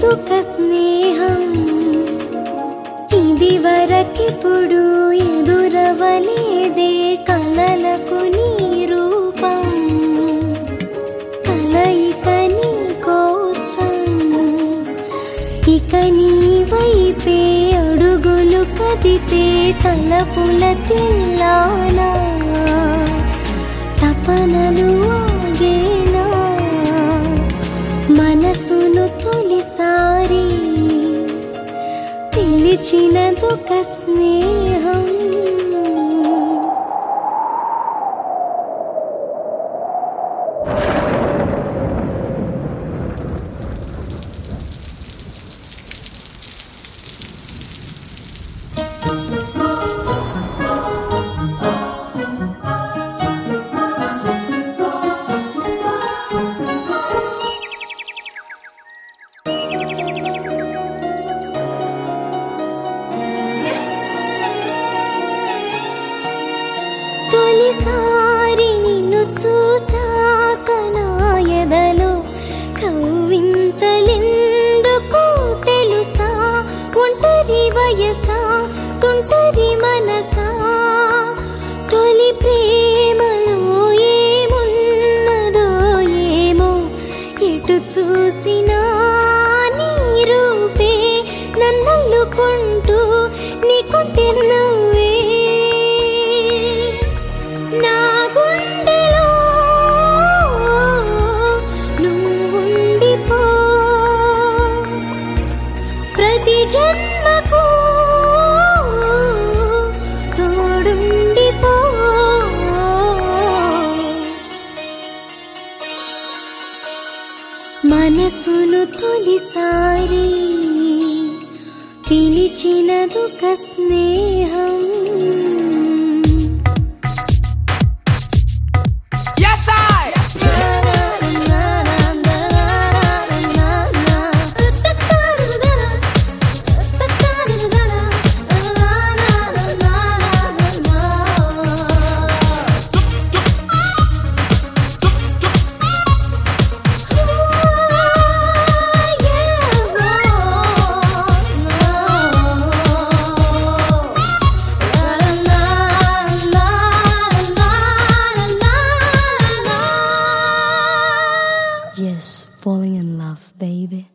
పిలిచినదొక స్నేహం ఇది వరకిప్పుడు ఎదురవలేదే కలలకు నీ రూపం కలయిక నీ కోసం ఇక నీ వైపే అడుగులు కదిపే తలపుల తిల్లానా తపనలు ఆగేనా మనసును తొలిసారి పిలిచినదొక స్నేహం తొలిసారి నిన్ను చూసాక నా ఎదలో కవ్వింతలెందుకు తెలుసా ఒంటరి వయసా తుంటరి మనసా తొలి ప్రేమలో ఏమున్నదో ఏమో ఎటు చూసినా నీ రూపే నన్నల్లుకుంటూ నీకుంటే నువ్వే నా గుండెలో నువ్వుండిపో ప్రతి జన్మకు తోడుండిపో మనసును తొలిసారి పిలిచినదొక స్నేహం Yes, I. Yes, falling in love, baby.